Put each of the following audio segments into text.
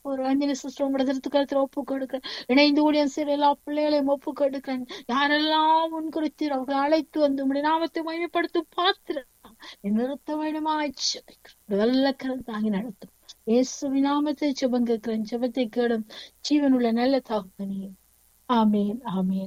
போறோம் அஞ்சலி சிஸ்டம் உங்களோட ஒப்பு கொடுக்கிறேன் இணைந்து ஊழியம் செய்யற எல்லா பிள்ளைகளையும் ஒப்பு கொடுக்கிறேன் யாரெல்லாம் முன் குறித்து அவர்களை அழைத்து வந்து உங்களுடைய நாமத்தை மகிமைப்படுத்தி பார்த்து நிறுத்த வேண்டுமா வெள்ள கருத்து தாங்கி நடத்தும் இயேசுவின் நாமத்தை ஜெபம் கேட்கிறேன் ஜெபத்தை கேடும் ஜீவனுள்ள நல்ல தகப்பனே ஆமேன் ஆமேன்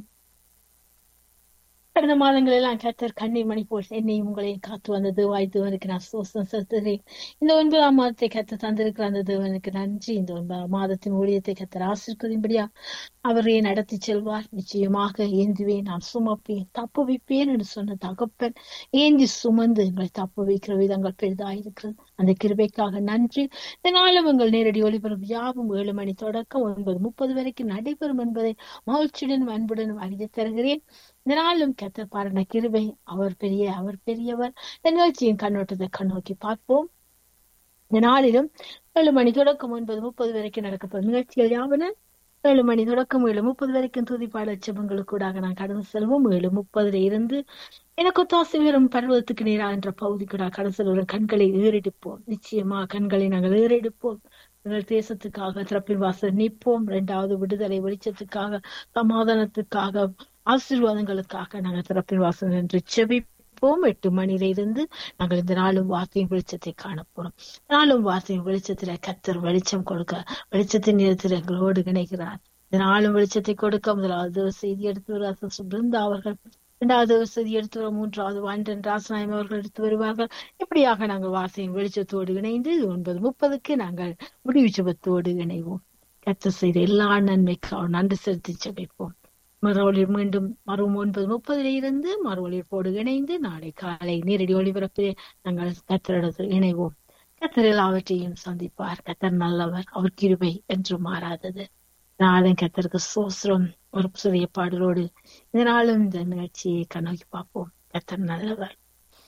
கடந்த மாதங்கள் எல்லாம் கத்தர் கண்ணீர் மணி போல் என்னையும் உங்களையும் காத்து வந்த தேவாய் தேவனுக்கு நான் சோசம் செலுத்துகிறேன் இந்த ஒன்பதாம் மாதத்தை கத்த தந்திருக்கிற அந்த தேவனுக்கு நன்றி இந்த ஒன்பதாம் மாதத்தின் ஊழியத்தை கத்தர் ஆசிர்வதின்படியா அவரையே நடத்தி செல்வார் நிச்சயமாக ஏந்துவேன் நான் சுமப்பேன் தப்பு வைப்பேன் என்று சொன்ன தகப்பன் ஏந்தி சுமந்து எங்களை தப்பு வைக்கிற விதங்கள் பெரிதாயிருக்கிறது அந்த கிருபைக்காக நன்றி இதனாலும் உங்கள் நேரடி ஒளிபரப்பு யாவும் ஏழு மணி தொடக்கம் ஒன்பது முப்பது வரைக்கும் நடைபெறும் என்பதை மகிழ்ச்சியுடன் அன்புடன் அறிய தருகிறேன் இதனாலும் கத்த பாருன கிருபை அவர் பெரிய அவர் பெரியவர் இந்த நிகழ்ச்சியின் கண்ணோட்டத்தை கண்ணோக்கி பார்ப்போம் இந்த நாளிலும் ஏழு மணி தொடக்கம் ஒன்பது முப்பது வரைக்கும் நடக்கப்படும் நிகழ்ச்சிகள் யாவன ஏழு மணி தொடக்கம் ஏழு முப்பது வரைக்கும் துதிப்பாட செபங்களுக்கூடாக நான் கடந்து செல்வோம் ஏழு முப்பதுல இருந்து எனக்கு ஒத்தாசை வரும் பருவத்துக்கு நேரா என்ற பகுதிக்கூடாக கடந்து செல்வரும் கண்களை ஏறெடுப்போம் நிச்சயமா கண்களை நாங்கள் ஏறெடுப்போம் எங்கள் தேசத்துக்காக திறப்பில் வாசல் நிற்போம் இரண்டாவது விடுதலை வெளிச்சத்துக்காக சமாதானத்துக்காக ஆசீர்வாதங்களுக்காக நாங்கள் திறப்பில் வாசல் என்று செபிப்போம் எட்டு மணியில இருந்து நாங்கள் இந்த நாளும் வார்த்தையின் வெளிச்சத்தை காணப்போறோம் நாளும் வார்த்தையின் வெளிச்சத்துல கத்தர் வெளிச்சம் கொடுக்க வெளிச்சத்தின் நேரத்தில் எங்களோடு இணைகிறார் இந்த நாளும் வெளிச்சத்தை கொடுக்க முதலாவது செய்தி எடுத்து வருவார் பிருந்தா அவர்கள் இரண்டாவது செய்தி எடுத்து வர மூன்றாவது வாண்டன் ராசநாயம் அவர்கள் எடுத்து வருவார்கள் இப்படியாக நாங்கள் வார்த்தையின் வெளிச்சத்தோடு இணைந்து ஒன்பது முப்பதுக்கு நாங்கள் முடிவு ஜபத்தோடு இணைவோம் கத்த செய்த எல்லா நன்மைக்காக நன்றி செலுத்தி ஜபிப்போம் மறுவழியில் மீண்டும் மறு ஒன்பது முப்பதுல இருந்து மறுவழியில் போடு இணைந்து நாளை காலை நேரடி ஒளிபரப்பிலே நாங்கள் கத்தரிடத்தில் இணைவோம் கத்தர் எல்லாவற்றையும் சந்திப்பார் கத்தர் நல்லவர் அவர் கிருபை என்று மாறாதது நாளும் கத்தருக்கு சோசரம் ஒரு சிறிய பாடலோடு இந்த நாளும் இந்த நிகழ்ச்சியை கண்ணோக்கி பார்ப்போம் கத்தர் நல்லவர்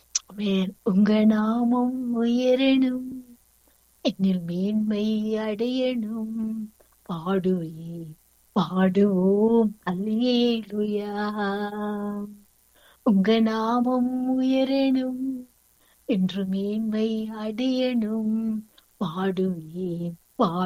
உங்க நாமம் உயரணும் என்னில் மேன்மை அடையணும் பாடுவே பாடுவோம் அல்லேலுயா உங்க நாமம் உயரணும் என்று மேன்மை அடையணும் பாடுவேன் பாடு